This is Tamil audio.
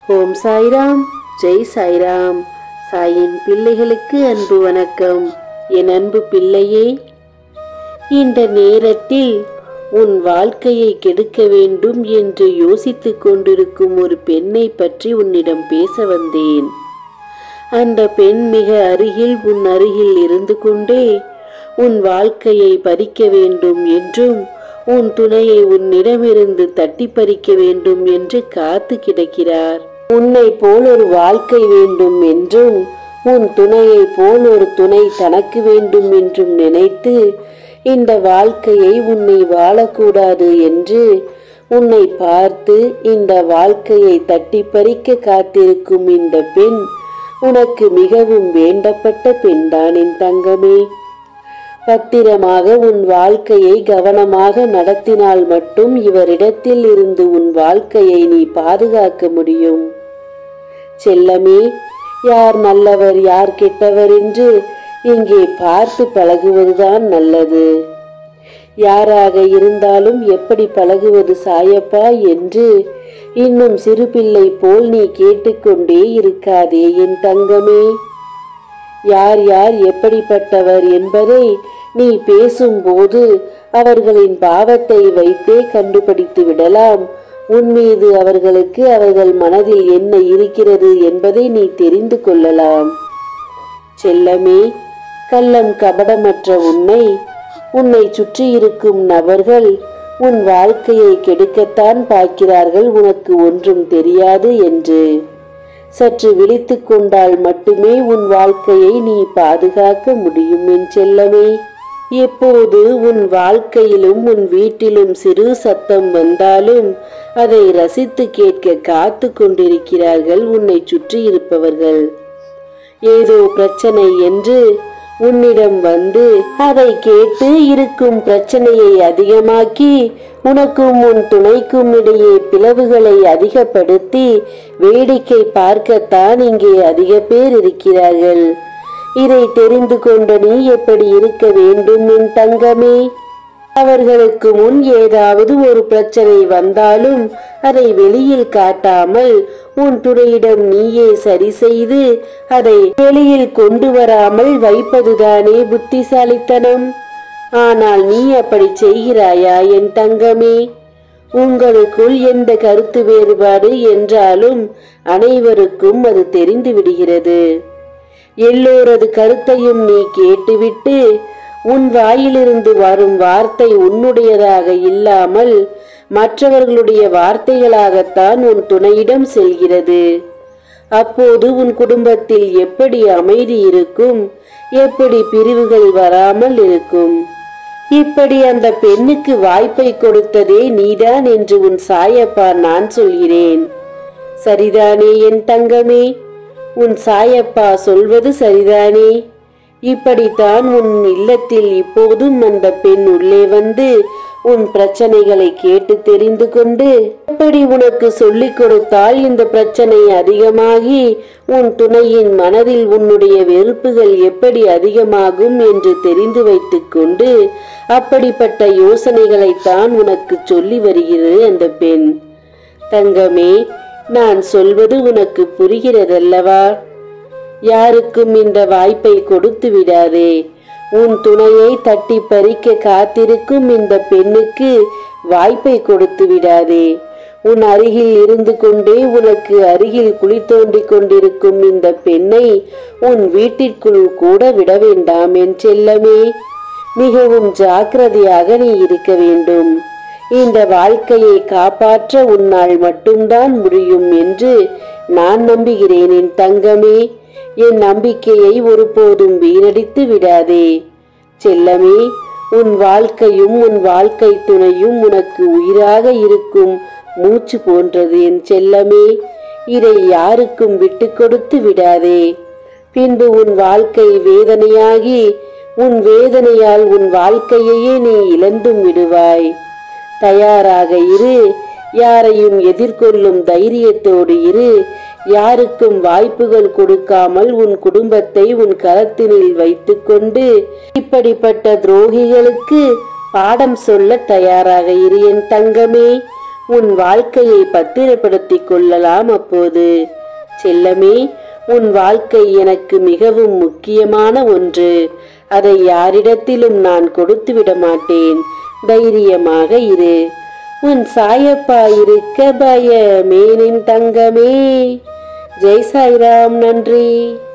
ஓம் சாய்ராம் ஜெய் சாய்ராம் சாயின் பிள்ளைகளுக்கு அன்பு வணக்கம் என் அன்பு பிள்ளையே இந்த நேரத்தில் உன் வாழ்க்கையை கெடுக்க வேண்டும் என்று யோசித்துக் கொண்டிருக்கும் ஒரு பெண்ணை பற்றி உன்னிடம் பேச வந்தேன் அந்த பெண் மிக அருகில் உன் அருகில் இருந்து கொண்டே உன் வாழ்க்கையை பறிக்க வேண்டும் என்றும் உன் துணையை உன்னிடமிருந்து தட்டி பறிக்க வேண்டும் என்று காத்து கிடக்கிறார் உன்னை போல் ஒரு வாழ்க்கை வேண்டும் என்றும் உன் துணையை போல் ஒரு துணை தனக்கு வேண்டும் என்றும் நினைத்து இந்த வாழ்க்கையை உன்னை வாழக்கூடாது என்று உன்னை பார்த்து இந்த வாழ்க்கையை தட்டி பறிக்க காத்திருக்கும் இந்த பெண் உனக்கு மிகவும் வேண்டப்பட்ட பெண்தான் என் தங்கமே பத்திரமாக உன் வாழ்க்கையை கவனமாக நடத்தினால் மட்டும் இவரிடத்தில் இருந்து உன் வாழ்க்கையை நீ பாதுகாக்க முடியும் செல்லமே யார் நல்லவர் யார் கெட்டவர் என்று இங்கே பார்த்து பழகுவதுதான் நல்லது யாராக இருந்தாலும் எப்படி பழகுவது சாயப்பா என்று இன்னும் சிறு பிள்ளை போல் நீ கேட்டுக்கொண்டே இருக்காதே என் தங்கமே யார் யார் எப்படிப்பட்டவர் என்பதை நீ பேசும்போது அவர்களின் பாவத்தை வைத்தே கண்டுபிடித்து விடலாம் உன் மீது அவர்களுக்கு அவர்கள் மனதில் என்ன இருக்கிறது என்பதை நீ தெரிந்து கொள்ளலாம் செல்லமே கள்ளம் கபடமற்ற உன்னை உன்னை சுற்றி இருக்கும் நபர்கள் உன் வாழ்க்கையை கெடுக்கத்தான் பார்க்கிறார்கள் உனக்கு ஒன்றும் தெரியாது என்று சற்று விழித்துக் கொண்டால் மட்டுமே உன் வாழ்க்கையை நீ பாதுகாக்க முடியும் என் செல்லமே எப்போது உன் வாழ்க்கையிலும் உன் வீட்டிலும் சிறு சத்தம் வந்தாலும் அதை ரசித்து கேட்க காத்து கொண்டிருக்கிறார்கள் உன்னை சுற்றி இருப்பவர்கள் ஏதோ பிரச்சனை என்று உன்னிடம் வந்து அதை கேட்டு இருக்கும் பிரச்சனையை அதிகமாக்கி உனக்கும் உன் துணைக்கும் இடையே பிளவுகளை அதிகப்படுத்தி வேடிக்கை பார்க்கத்தான் இங்கே அதிக பேர் இருக்கிறார்கள் இதை தெரிந்து கொண்ட நீ எப்படி இருக்க வேண்டும் என் தங்கமே அவர்களுக்கு முன் ஏதாவது ஒரு பிரச்சனை வந்தாலும் அதை வெளியில் காட்டாமல் உன் துணையிடம் நீயே சரி செய்து அதை வெளியில் கொண்டு வராமல் வைப்பதுதானே புத்திசாலித்தனம் ஆனால் நீ அப்படி செய்கிறாயா என் தங்கமே உங்களுக்குள் எந்த கருத்து வேறுபாடு என்றாலும் அனைவருக்கும் அது தெரிந்து விடுகிறது எல்லோரது கருத்தையும் நீ கேட்டுவிட்டு உன் வாயிலிருந்து வரும் வார்த்தை உன்னுடையதாக இல்லாமல் மற்றவர்களுடைய வார்த்தைகளாகத்தான் உன் துணையிடம் செல்கிறது அப்போது உன் குடும்பத்தில் எப்படி அமைதி இருக்கும் எப்படி பிரிவுகள் வராமல் இருக்கும் இப்படி அந்த பெண்ணுக்கு வாய்ப்பை கொடுத்ததே நீதான் என்று உன் சாயப்பா நான் சொல்கிறேன் சரிதானே என் தங்கமே உன் சாயப்பா சொல்வது சரிதானே இப்படித்தான் உன் இல்லத்தில் இப்போதும் அந்த பெண் உள்ளே வந்து உன் பிரச்சனைகளை கேட்டு தெரிந்து கொண்டு எப்படி உனக்கு சொல்லிக் கொடுத்தால் இந்த பிரச்சனை அதிகமாகி உன் துணையின் மனதில் உன்னுடைய வெறுப்புகள் எப்படி அதிகமாகும் என்று தெரிந்து வைத்துக் கொண்டு அப்படிப்பட்ட யோசனைகளைத்தான் உனக்கு சொல்லி வருகிறது அந்த பெண் தங்கமே நான் சொல்வது உனக்கு புரிகிறதல்லவா யாருக்கும் இந்த வாய்ப்பை கொடுத்து விடாதே உன் துணையை தட்டி பறிக்க காத்திருக்கும் இந்த பெண்ணுக்கு வாய்ப்பை கொடுத்து விடாதே உன் அருகில் இருந்து கொண்டே உனக்கு அருகில் குழி தோண்டிக் கொண்டிருக்கும் இந்த பெண்ணை உன் வீட்டிற்குள் கூட விட வேண்டாம் என் செல்லமே மிகவும் ஜாக்கிரதையாக நீ இருக்க வேண்டும் இந்த வாழ்க்கையை காப்பாற்ற உன்னால் மட்டும்தான் முடியும் என்று நான் நம்புகிறேன் என் தங்கமே என் நம்பிக்கையை ஒருபோதும் வீணடித்து விடாதே செல்லமே உன் வாழ்க்கையும் உன் வாழ்க்கை துணையும் உனக்கு உயிராக இருக்கும் மூச்சு போன்றது என் செல்லமே இதை யாருக்கும் விட்டு கொடுத்து விடாதே பின்பு உன் வாழ்க்கை வேதனையாகி உன் வேதனையால் உன் வாழ்க்கையையே நீ இழந்தும் விடுவாய் தயாராக இரு யாரையும் எதிர்கொள்ளும் தைரியத்தோடு இரு யாருக்கும் வாய்ப்புகள் கொடுக்காமல் உன் குடும்பத்தை உன் கரத்தினில் வைத்துக்கொண்டு இப்படிப்பட்ட துரோகிகளுக்கு பாடம் சொல்ல தயாராக இரு என் தங்கமே உன் வாழ்க்கையை பத்திரப்படுத்திக் கொள்ளலாம் அப்போது செல்லமே உன் வாழ்க்கை எனக்கு மிகவும் முக்கியமான ஒன்று அதை யாரிடத்திலும் நான் கொடுத்து விட மாட்டேன் தைரியமாக இரு உன் சாயப்பா இருக்க பயமேனின் தங்கமே ஜெய் சாய்ராம் நன்றி